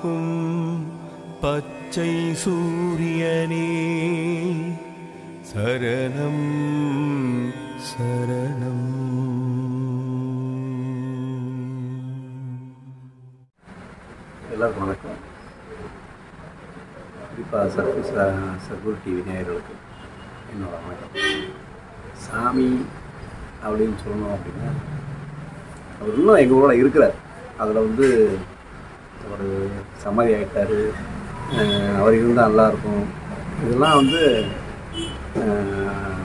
காக்கும் பச்சை சூரியனே சரணம் சரணம் எல்லாருக்கும் வணக்கம் குறிப்பாக சத்கு சத்குரு டிவி நேயர்களுக்கு என்னோட வணக்கம் சாமி அப்படின்னு சொல்லணும் அப்படின்னா அவர் இன்னும் எங்கள் ஊரில் இருக்கிறார் அதில் வந்து அவர் சமாதி ஆகிட்டார் அவர் இருந்தால் நல்லா இருக்கும் இதெல்லாம் வந்து அஹ்,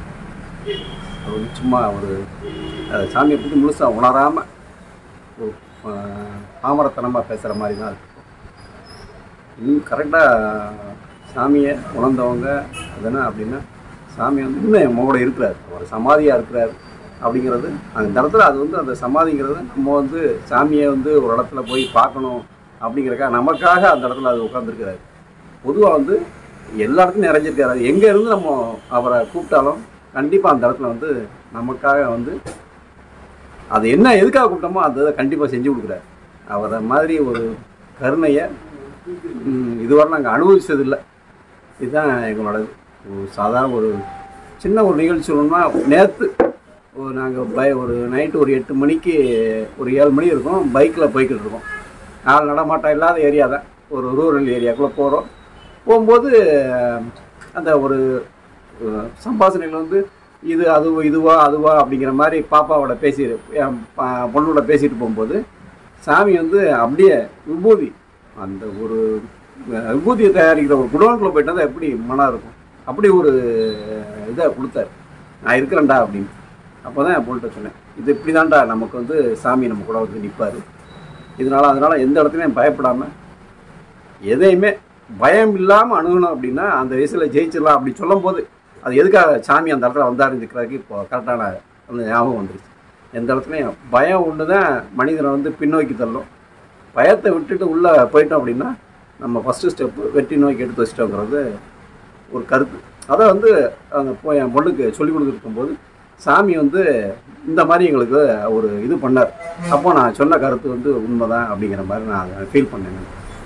அவர் வந்து சும்மா ஒரு அஹ், சாமியை பற்றி முழுசாக உணராமல் ஒரு அஹ், பாமரத்தனமாக பேசுகிற மாதிரி தான் இருக்கு இன்னும் கரெக்டாக சாமியை உணர்ந்தவங்க அது என்ன அப்படின்னா சாமி வந்து இன்னும் என் கூட இருக்கிறார் அவர் சமாதியாக இருக்கிறார் அப்படிங்கிறது அந்த இடத்துல அது வந்து அந்த சமாதிங்கிறது நம்ம வந்து சாமியை வந்து ஒரு இடத்துல போய் பார்க்கணும் அப்படிங்கிறக்காக நமக்காக அந்த இடத்துல அது உட்காந்துருக்கிறாரு பொதுவாக வந்து எல்லா இடத்துலையும் நிறைஞ்சிருக்காரு அது எங்கே இருந்து நம்ம அவரை கூப்பிட்டாலும் கண்டிப்பாக அந்த இடத்துல வந்து நமக்காக வந்து அது என்ன எதுக்காக கூப்பிட்டோமோ அந்த இதை கண்டிப்பாக செஞ்சு கொடுக்குறாரு அவரை மாதிரி ஒரு கருணையை ம், இதுவரை நாங்கள் அனுபவிச்சதில்லை இதுதான் எங்களோட ஒரு சாதாரண ஒரு சின்ன ஒரு நிகழ்ச்சி சொல்லணும்னா நேற்று ஒரு நாங்கள் பை ஒரு நைட்டு ஒரு எட்டு மணிக்கு ஒரு ஏழு மணி இருக்கும் பைக்கில் போய்கிட்டு இருக்கோம் நாலு நடமாட்டம் இல்லாத ஏரியா தான் ஒரு ரூரல் ஏரியாக்குள்ளே போகிறோம் போகும்போது அந்த ஒரு அஹ், சம்பாஷணைகள் வந்து இது அது இதுவா அதுவா அப்படிங்கிற மாதிரி பாப்பாவோட பேசி என் பா- பொண்ணோட பேசிட்டு போகும்போது சாமி வந்து அப்படியே விபூதி அந்த ஒரு அஹ், விபூதியை தயாரிக்கிற ஒரு குடோனுக்குள்ளே போயிட்டு வந்தா எப்படி மனம் இருக்கும் அப்படி ஒரு இதை கொடுத்தாரு நான் இருக்கிறேன்டா அப்படின்னு அப்போ தான் என் பொண்ணுகிட்ட சொன்னேன் இது இப்படி தான்டா நமக்கு வந்து சாமி நம்ம கூட வந்து நிற்பார் இதனால அதனால எந்த இடத்துலையும் பயப்படாமல் எதையுமே பயம் இல்லாமல் அணுகணும் அப்படின்னா அந்த வயசில் ஜெயிச்சிடலாம் அப்படி சொல்லும்போது அது எதுக்காக சாமி அந்த இடத்துல வந்தாருங்கிறதுக்கு இப்போ கரெக்டான அந்த ஞாபகம் வந்துருச்சு எந்த இடத்துலையும் பயம் ஒன்று தான் மனிதனை வந்து பின்னோக்கி தள்ளும் பயத்தை விட்டுட்டு உள்ளே போயிட்டோம் அப்படின்னா நம்ம ஃபஸ்ட்டு ஸ்டெப்பு வெற்றி நோக்கி எடுத்து வச்சிட்டோங்கிறது ஒரு கருத்து அதை வந்து அந்த பொ- என் பொண்ணுக்கு சொல்லி கொடுத்துருக்கும்போது சாமி வந்து இந்த மாதிரி எங்களுக்கு ஒரு இது பண்ணார் அப்போ நான் சொன்ன கருத்து வந்து உண்மைதான் அப்படிங்கிற மாதிரி நான் ஃபீல் பண்ணேன்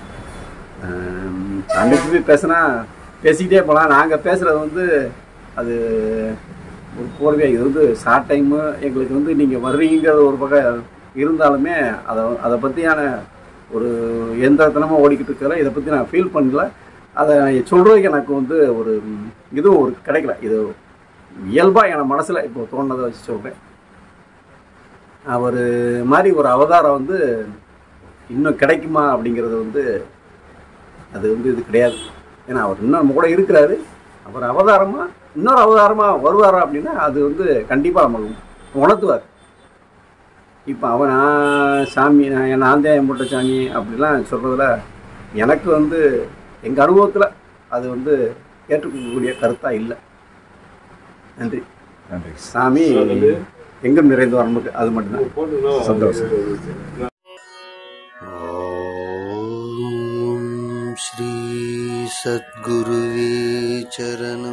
ஆம், சாமி பற்றி பேசினா பேசிக்கிட்டே போகலாம் நாங்கள் பேசுகிறது வந்து அது ஒரு போர்வையாக இது வந்து ஷார்ட் டைமு எங்களுக்கு வந்து நீங்கள் வர்றீங்கிறது ஒரு பக்கம் இருந்தாலுமே அதை அதை பற்றியான ஒரு எந்த தினமும் ஓடிக்கிட்டு இருக்கல இதை பற்றி நான் ஃபீல் பண்ணல அதை சொல்கிறதுக்கு எனக்கு வந்து ஒரு ம், இதுவும் ஒரு கிடைக்கல இது இயல்பாக என் மனசில் இப்போ தோணுனதை வச்சு சொல்கிறேன் அவர் மாதிரி ஒரு அவதாரம் வந்து இன்னும் கிடைக்குமா அப்படிங்கிறது வந்து அது வந்து இது கிடையாது ஏன்னா அவர் இன்னும் நம்ம கூட இருக்கிறாரு அவர் அவதாரமாக இன்னொரு அவதாரமாக வருவாரா அப்படின்னா அது வந்து கண்டிப்பாக நமக்கு உணர்த்துவார் இப்போ அவன் நான் சாமி நான் நான் தான் என் முட்டை சாமி அப்படிலாம் சொல்கிறதுல எனக்கு வந்து எங்கள் அனுபவத்தில் அது வந்து ஏற்றுக்கக்கூடிய கருத்தாக இல்லை நன்றி நன்றி சாமி எங்கும் நிறைந்து வரமுக்கு அது மட்டும்தான் சந்தோஷம் ॐ श्री सद्गुरुवे चरणम्